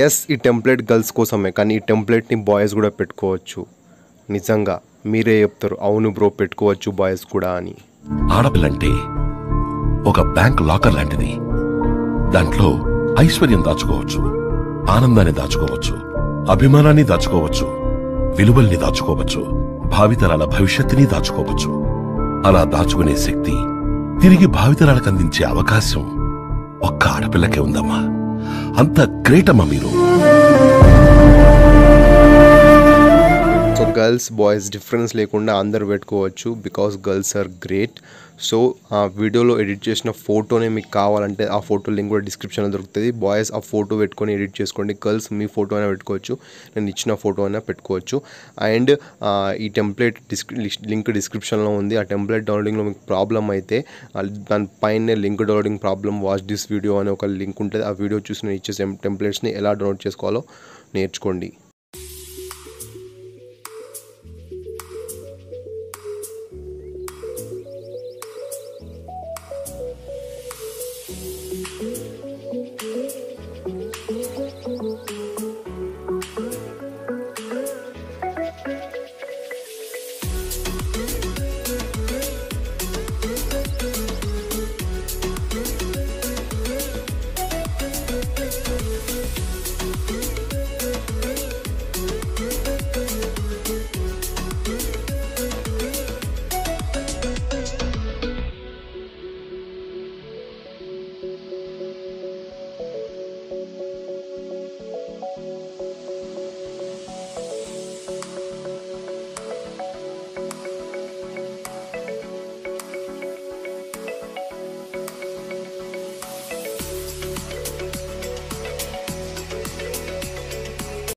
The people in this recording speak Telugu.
ఎస్ ఈ టెంప్లెట్ గర్ల్స్ కోసమే కానీ ఈ టెంప్లెట్ని బాయ్స్ కూడా పెట్టుకోవచ్చు నిజంగా మీరే చెప్తారు అవును బ్రో పెట్టుకోవచ్చు బాయ్స్ కూడా అని ఆడపిల్లంటే ఒక బ్యాంక్ లాకర్ లాంటిది దాంట్లో ఐశ్వర్యం దాచుకోవచ్చు ఆనందాన్ని దాచుకోవచ్చు అభిమానాన్ని దాచుకోవచ్చు విలువల్ని దాచుకోవచ్చు భావితరాల భవిష్యత్తుని దాచుకోవచ్చు అలా దాచుకునే శక్తి తిరిగి భావితరాలకు అందించే అవకాశం ఒక్క ఆడపిల్లకే ఉందమ్మా అంత గ్రేట్ అమ్మా మీరు సో గర్ల్స్ బాయ్స్ డిఫరెన్స్ లేకుండా అందరు పెట్టుకోవచ్చు because girls are great so ఆ వీడియోలో ఎడిట్ చేసిన ఫోటోనే మీకు కావాలంటే ఆ ఫోటో లింక్ కూడా డిస్క్రిప్షన్లో దొరుకుతుంది బాయ్స్ ఆ ఫోటో పెట్టుకొని ఎడిట్ చేసుకోండి గర్ల్స్ మీ ఫోటో అయినా పెట్టుకోవచ్చు నేను ఇచ్చిన ఫోటో అయినా పెట్టుకోవచ్చు అండ్ ఈ టెంప్లెట్ డిస్క్రి లింక్ డిస్క్రిప్షన్లో ఉంది ఆ టెంప్లెట్ డౌన్లోడింగ్లో మీకు ప్రాబ్లం అయితే ఆ దాని పైన link downloading problem watch this video అనే ఒక లింక్ ఉంటుంది ఆ వీడియో చూసి నేను ఇచ్చే టెంప్లెట్స్ని ఎలా డౌన్లోడ్ చేసుకోవాలో నేర్చుకోండి